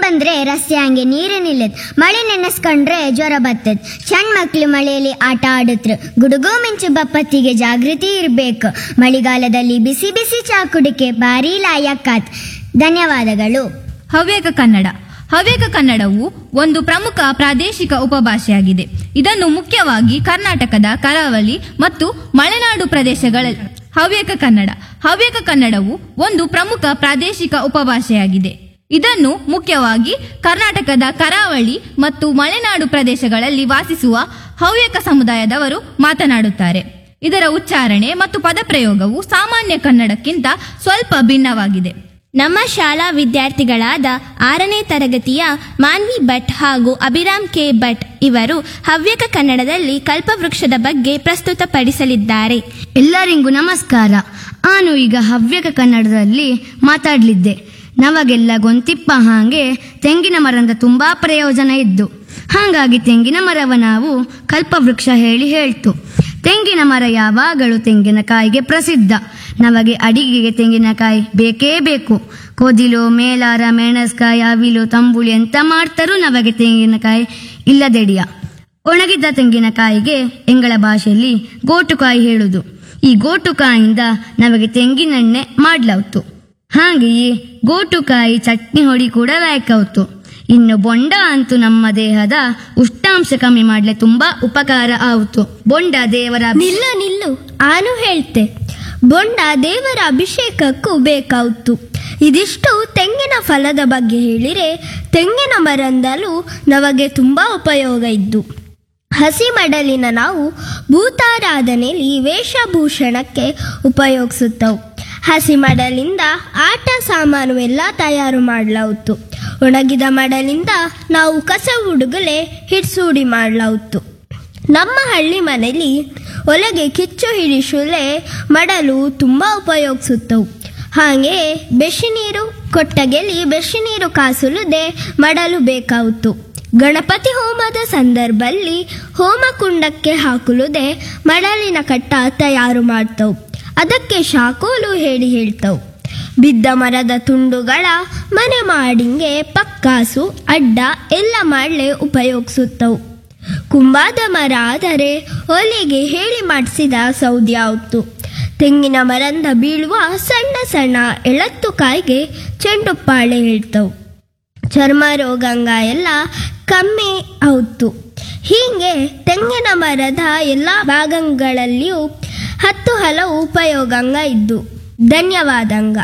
ಬಂದ್ರೆ ರಸ್ತೆ ಹಂಗೆ ನೀರು ನಿಲ್ಲದ್ ಮಳೆ ನೆನೆಸ್ಕೊಂಡ್ರೆ ಜ್ವರ ಬರ್ತದ ಸಣ್ಣ ಮಕ್ಳು ಮಳೆಯಲ್ಲಿ ಆಟ ಆಡುತ್ರು ಗುಡುಗು ಮಿಂಚು ಬಪ್ಪತ್ತಿಗೆ ಜಾಗೃತಿ ಇರ್ಬೇಕು ಮಳೆಗಾಲದಲ್ಲಿ ಬಿಸಿ ಬಿಸಿ ಚಾ ಕುಡಿಕೆ ಭಾರಿ ಲಾಯಕ್ಕಾತ್ ಧನ್ಯವಾದಗಳು ಹವ್ಯಕ ಕನ್ನಡ ಹವ್ಯಕ ಕನ್ನಡವು ಒಂದು ಪ್ರಮುಖ ಪ್ರಾದೇಶಿಕ ಉಪಭಾಷೆಯಾಗಿದೆ ಇದನ್ನು ಮುಖ್ಯವಾಗಿ ಕರ್ನಾಟಕದ ಕರಾವಳಿ ಮತ್ತು ಮಲೆನಾಡು ಪ್ರದೇಶಗಳಲ್ಲಿ ಹವ್ಯಕ ಕನ್ನಡ ಹವ್ಯಕ ಕನ್ನಡವು ಒಂದು ಪ್ರಮುಖ ಪ್ರಾದೇಶಿಕ ಉಪಭಾಷೆಯಾಗಿದೆ ಇದನ್ನು ಮುಖ್ಯವಾಗಿ ಕರ್ನಾಟಕದ ಕರಾವಳಿ ಮತ್ತು ಮಲೆನಾಡು ಪ್ರದೇಶಗಳಲ್ಲಿ ವಾಸಿಸುವ ಹವ್ಯಕ ಸಮುದಾಯದವರು ಮಾತನಾಡುತ್ತಾರೆ ಇದರ ಉಚ್ಚಾರಣೆ ಮತ್ತು ಪದಪ್ರಯೋಗವು ಸಾಮಾನ್ಯ ಕನ್ನಡಕ್ಕಿಂತ ಸ್ವಲ್ಪ ಭಿನ್ನವಾಗಿದೆ ನಮ್ಮ ಶಾಲಾ ವಿದ್ಯಾರ್ಥಿಗಳಾದ ಆರನೇ ತರಗತಿಯ ಮಾನ್ವಿ ಭಟ್ ಹಾಗೂ ಅಭಿರಾಮ್ ಕೆ ಭಟ್ ಇವರು ಹವ್ಯಕ ಕನ್ನಡದಲ್ಲಿ ಕಲ್ಪವೃಕ್ಷದ ಬಗ್ಗೆ ಪ್ರಸ್ತುತಪಡಿಸಲಿದ್ದಾರೆ ಎಲ್ಲರಿಗೂ ನಮಸ್ಕಾರ ನಾನು ಈಗ ಹವ್ಯಕ ಕನ್ನಡದಲ್ಲಿ ಮಾತಾಡಲಿದ್ದೆ ನಮಗೆಲ್ಲ ಗೊಂತಿಪ್ಪ ಹಾಗೆ ತೆಂಗಿನ ಮರದ ತುಂಬಾ ಪ್ರಯೋಜನ ಇದ್ದು ಹಾಗಾಗಿ ತೆಂಗಿನ ಮರವ ನಾವು ಕಲ್ಪವೃಕ್ಷ ಹೇಳಿ ಹೇಳ್ತು ತೆಂಗಿನ ಮರ ಯಾವಾಗಲೂ ತೆಂಗಿನಕಾಯಿಗೆ ಪ್ರಸಿದ್ಧ ನಮಗೆ ಅಡಿಗೆಗೆ ತೆಂಗಿನಕಾಯಿ ಬೇಕೇ ಬೇಕು ಕೊದಿಲು ಮೇಲಾರ ಮೆಣಸ್ಕಾಯಿ ಅವಿಲು ತಂಬುಳಿ ಅಂತ ಮಾಡ್ತಾರೂ ನಮಗೆ ತೆಂಗಿನಕಾಯಿ ಇಲ್ಲದೆಡಿಯ ಒಣಗಿದ್ದ ತೆಂಗಿನಕಾಯಿಗೆ ಎಂಗಳ ಭಾಷೆಯಲ್ಲಿ ಗೋಟುಕಾಯಿ ಹೇಳುದು ಈ ಗೋಟುಕಾಯಿಂದ ನಮಗೆ ತೆಂಗಿನೆಣ್ಣೆ ಮಾಡ್ಲಾವ್ತು ಹಾಗೆಯೇ ಗೋಟುಕಾಯಿ ಚಟ್ನಿ ಹೊಡಿ ಕೂಡ ವ್ಯಾಕೌತು ಇನ್ನು ಬೊಂಡ ಅಂತೂ ನಮ್ಮ ದೇಹದ ಉಷ್ಣಾಂಶ ಕಮ್ಮಿ ಮಾಡ್ಲೆ ತುಂಬಾ ಉಪಕಾರ ಆಯಿತು ಬೊಂಡ ದೇವರ ನಿಲ್ಲು ನಿಲ್ಲು ಆನು ಹೇಳ್ತೆ ಬೊಂಡ ದೇವರ ಅಭಿಷೇಕಕ್ಕೂ ಬೇಕಾಯಿತು ಇದಿಷ್ಟು ತೆಂಗಿನ ಫಲದ ಬಗ್ಗೆ ಹೇಳಿರೆ ತೆಂಗಿನ ಮರಂದಲೂ ನಮಗೆ ತುಂಬ ಉಪಯೋಗ ಇದ್ದು ಹಸಿ ಮಡಲಿನ ನಾವು ಭೂತಾರಾಧನೆಯಲ್ಲಿ ವೇಷಭೂಷಣಕ್ಕೆ ಉಪಯೋಗಿಸುತ್ತವು ಹಸಿ ಮಡಲಿಂದ ಆಟ ಸಾಮಾನು ಎಲ್ಲ ತಯಾರು ಮಾಡಲಾವುತು ಒಣಗಿದ ಮಡಲಿಂದ ನಾವು ಕಸ ಹುಡುಗಲೆ ಹಿಡ್ಸೂಡಿ ಮಾಡಲಾವುತು ನಮ್ಮ ಹಳ್ಳಿ ಮನೆಯಲ್ಲಿ ಒಲೆಗೆ ಕಿಚ್ಚು ಹಿಡಿಸುಲೆ ಮಡಲು ತುಂಬ ಉಪಯೋಗಿಸುತ್ತವು ಹಾಗೆ ಬೆಶಿನೀರು ಕೊಟ್ಟಗೆಲಿ ಬೆಶಿನೀರು ಕಾಸುಲದೆ ಮಡಲು ಬೇಕಾಯಿತು ಗಣಪತಿ ಹೋಮದ ಸಂದರ್ಭದಲ್ಲಿ ಹೋಮಕುಂಡಕ್ಕೆ ಹಾಕುವುದೇ ಮಡಲಿನ ಕಟ್ಟ ತಯಾರು ಮಾಡ್ತವು ಅದಕ್ಕೆ ಶಾಕೋಲು ಹೇಳಿ ಹೇಳ್ತವು ಬಿದ್ದ ಮರದ ತುಂಡುಗಳ ಮನೆ ಮಾಡಿಂಗೆ ಪಕ್ಕಾಸು ಅಡ್ಡ ಎಲ್ಲ ಮಾಡಲೆ ಉಪಯೋಗಿಸುತ್ತವು ಕುಂಬಾದ ಮರ ಆದರೆ ಒಲೆಗೆ ಹೇಳಿ ಮಾಡಿಸಿದ ಸೌದ್ಯಾವ್ತು ತೆಂಗಿನ ಮರಂದ ಬೀಳುವ ಸಣ್ಣ ಸಣ್ಣ ಎಳತ್ತು ಕಾಯಿಗೆ ಚೆಂಡುಪ್ಪಾಳೆ ಹೇಳ್ತವು ಚರ್ಮ ರೋಗಂಗ ಎಲ್ಲ ಕಮ್ಮಿ ಆಯ್ತು ಹೀಗೆ ತೆಂಗಿನ ಮರದ ಎಲ್ಲ ಭಾಗಗಳಲ್ಲಿಯೂ ಹತ್ತು ಹಲವು ಉಪಯೋಗಂಗ ಇದ್ದು ಧನ್ಯವಾದಂಗ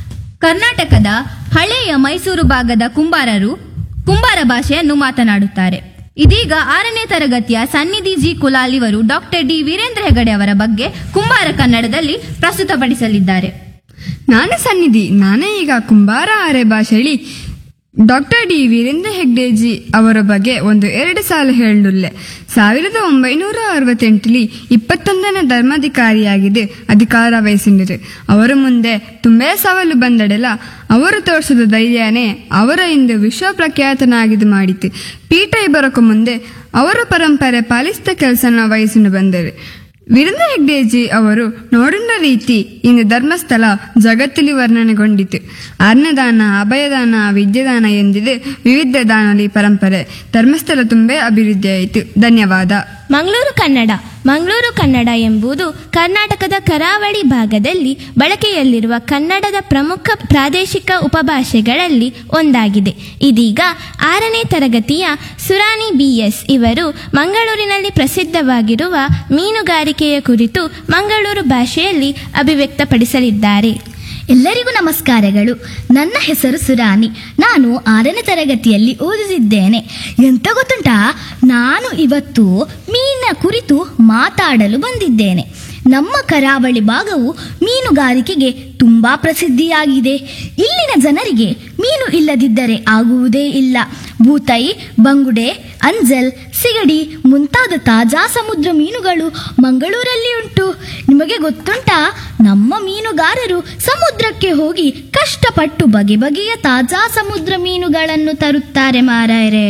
ಕರ್ನಾಟಕದ ಹಳೆಯ ಮೈಸೂರು ಭಾಗದ ಕುಂಬಾರರು ಕುಂಬಾರ ಭಾಷೆಯನ್ನು ಮಾತನಾಡುತ್ತಾರೆ ಇದೀಗ ಆರನೇ ತರಗತಿಯ ಸನ್ನಿಧಿ ಜಿ ಕುಲಾಲ್ ಇವರು ಡಾಕ್ಟರ್ ಡಿ ವೀರೇಂದ್ರ ಹೆಗಡೆ ಅವರ ಬಗ್ಗೆ ಕುಂಬಾರ ಕನ್ನಡದಲ್ಲಿ ಪ್ರಸ್ತುತಪಡಿಸಲಿದ್ದಾರೆ ನಾನು ಸನ್ನಿಧಿ ನಾನೇ ಈಗ ಕುಂಬಾರ ಆರೆ ಭಾಷೆಯಲ್ಲಿ ಡಾಕ್ಟರ್ ಡಿ ವೀರೇಂದ್ರ ಹೆಗ್ಡೇಜಿ ಅವರ ಬಗ್ಗೆ ಒಂದು ಎರಡು ಸಾಲ ಹೇಳುಳ್ಳೆ ಸಾವಿರದ ಒಂಬೈನೂರ ಅರವತ್ತೆಂಟರಲ್ಲಿ ಇಪ್ಪತ್ತೊಂದನೇ ಧರ್ಮಾಧಿಕಾರಿಯಾಗಿದೆ ಅಧಿಕಾರ ವಹಿಸಿದರು ಅವರ ಮುಂದೆ ತುಂಬೇ ಸವಾಲು ಬಂದಡೆಲ್ಲ ಅವರು ತೋರಿಸಿದ ಧೈರ್ಯನೇ ಅವರ ಇಂದು ವಿಶ್ವ ಪ್ರಖ್ಯಾತನಾಗಿದ್ದು ಮಾಡಿತು ಪೀಠ ಬರೋಕು ಮುಂದೆ ಅವರ ಪರಂಪರೆ ಪಾಲಿಸಿದ ಕೆಲಸನ ವಹಿಸಿಕೊಂಡು ಬಂದರು ವೀರೇಂದ್ರ ಹೆಗ್ಡೇಜಿ ಅವರು ನೋಡಿದ ರೀತಿ ಇಂದು ಧರ್ಮಸ್ಥಳ ಜಗತ್ತಲ್ಲಿ ವರ್ಣನೆಗೊಂಡಿತು ಅನ್ನದಾನ ಅಭಯದಾನ ವಿದ್ಯಾದಾನ ಎಂದಿದೆ ವಿವಿಧ ದಾನಲಿ ಪರಂಪರೆ ಧರ್ಮಸ್ಥಳ ತುಂಬೇ ಅಭಿವೃದ್ಧಿಯಾಯಿತು ಧನ್ಯವಾದ ಮಂಗಳೂರು ಕನ್ನಡ ಮಂಗಳೂರು ಕನ್ನಡ ಎಂಬುದು ಕರ್ನಾಟಕದ ಕರಾವಳಿ ಭಾಗದಲ್ಲಿ ಬಳಕೆಯಲ್ಲಿರುವ ಕನ್ನಡದ ಪ್ರಮುಖ ಪ್ರಾದೇಶಿಕ ಉಪಭಾಷೆಗಳಲ್ಲಿ ಒಂದಾಗಿದೆ ಇದೀಗ ಆರನೇ ತರಗತಿಯ ಸುರಾನಿ ಬಿಎಸ್ ಇವರು ಮಂಗಳೂರಿನಲ್ಲಿ ಪ್ರಸಿದ್ಧವಾಗಿರುವ ಮೀನುಗಾರಿಕೆಯ ಕುರಿತು ಮಂಗಳೂರು ಭಾಷೆಯಲ್ಲಿ ಅಭಿವ್ಯಕ್ತಪಡಿಸಲಿದ್ದಾರೆ ಎಲ್ಲರಿಗೂ ನಮಸ್ಕಾರಗಳು ನನ್ನ ಹೆಸರು ಸುರಾನಿ ನಾನು ಆರನೇ ತರಗತಿಯಲ್ಲಿ ಓದುತ್ತಿದ್ದೇನೆ ಎಂತ ಗೊತ್ತುಂಟಾ ನಾನು ಇವತ್ತು ಮೀನಿನ ಕುರಿತು ಮಾತಾಡಲು ಬಂದಿದ್ದೇನೆ ನಮ್ಮ ಕರಾವಳಿ ಭಾಗವು ಮೀನುಗಾರಿಕೆಗೆ ತುಂಬಾ ಪ್ರಸಿದ್ಧಿಯಾಗಿದೆ ಇಲ್ಲಿನ ಜನರಿಗೆ ಮೀನು ಇಲ್ಲದಿದ್ದರೆ ಆಗುವುದೇ ಇಲ್ಲ ಬೂತೈ ಬಂಗುಡೆ ಅಂಜಲ್ ಸಿಗಡಿ ಮುಂತಾದ ತಾಜಾ ಸಮುದ್ರ ಮೀನುಗಳು ಮಂಗಳೂರಲ್ಲಿ ಉಂಟು ನಿಮಗೆ ಗೊತ್ತುಂಟಾ ನಮ್ಮ ಮೀನುಗಾರರು ಸಮುದ್ರಕ್ಕೆ ಹೋಗಿ ಕಷ್ಟಪಟ್ಟು ಬಗೆ ಬಗೆಯ ತಾಜಾ ಸಮುದ್ರ ಮೀನುಗಳನ್ನು ತರುತ್ತಾರೆ ಮಾರಾಯರೇ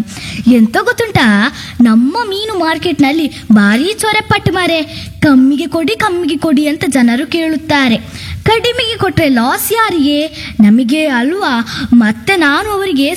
ಎಂತ ಗೊತ್ತುಂಟಾ ನಮ್ಮ ಮೀನು ಮಾರ್ಕೆಟ್ನಲ್ಲಿ ಭಾರಿ ಚೊರೆಪಟ್ಟು ಮಾರೆ ಕಮ್ಮಿಗೆ ಕೊಡಿ ಕಮ್ಮಿಗೆ ಕೊಡಿ ಅಂತ ಜನರು ಕೇಳುತ್ತಾರೆ ಕಡಿಮೆಗೆ ಕೊಟ್ರೆ ಲಾಸ್ ಯಾರಿಗೆ ನಮಗೆ ಅಲ್ವಾ ಮತ್ತೆ ನಾನು ಅವರಿಗೆ